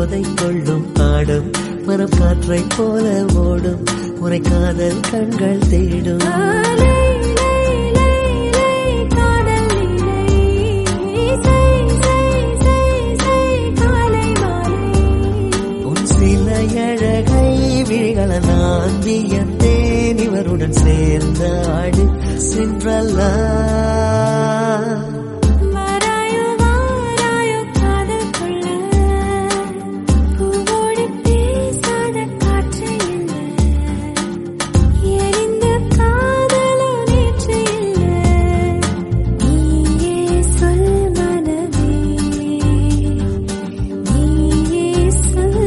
போதை கொள்ளும் ஆடும் மனம் காற்றை போல ஓடும் உரை காதல் கண்கள் தேடும் ஆலை லை லை லை காதல் நீலை சை சை சை சை காலை மாலை உன் சில அழகை விழிகள நான் வியந்தேன் இவருடன் சேர்ந்த ஆடு சென்றல்லா வாராயோ வாராயோ காதல் கொள்ள பூவோடு பேசாத காற்று இல்ல எரிந்த காதலோ நேற்று இல்ல நீயே சொல் மனமே நீயே சொல்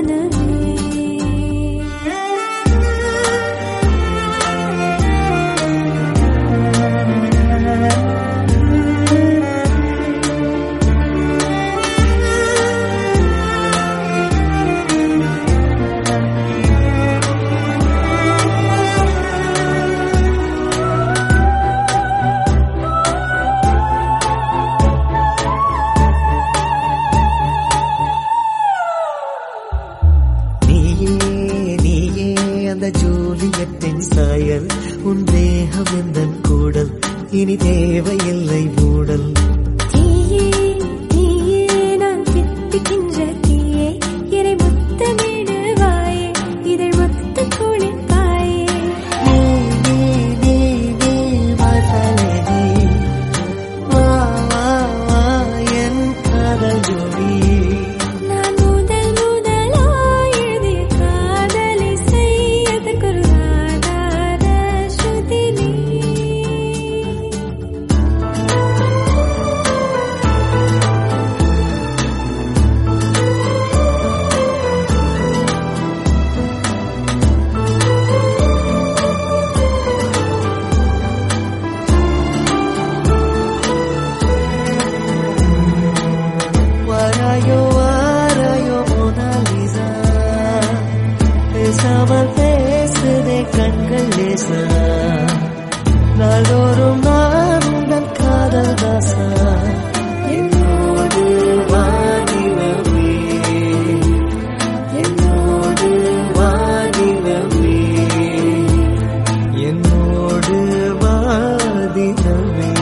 நீயே நீயே அந்த ஜூலியத்தின் சாயல் உன் தேகம் எந்த கூடல் இனி தேவையில்லை மூடல் தீயே தீயே நான் திட்டுகின்ற தீயே இறை முத்தமிடுவாயே இதழ் மொத்த குளிப்பாயே நீ நீ நீ நீ மசாலே நீ வா வா வா என் காதல் ஜோடி நான் முதல் முதலாய் எழுதிய காதலை செய்யதற்கொரு ஆதார ஸ்ருதி நீ வாராயோ வாராயோ மோனாலிசா பேசாமல் பேசுதே கண்கள் லேசா நாள்தோறும் நான் உங்கள் காதல் தாசா என்னோடு வாடினவே என்னோடு வாடினவே என்னோடு வாடினவே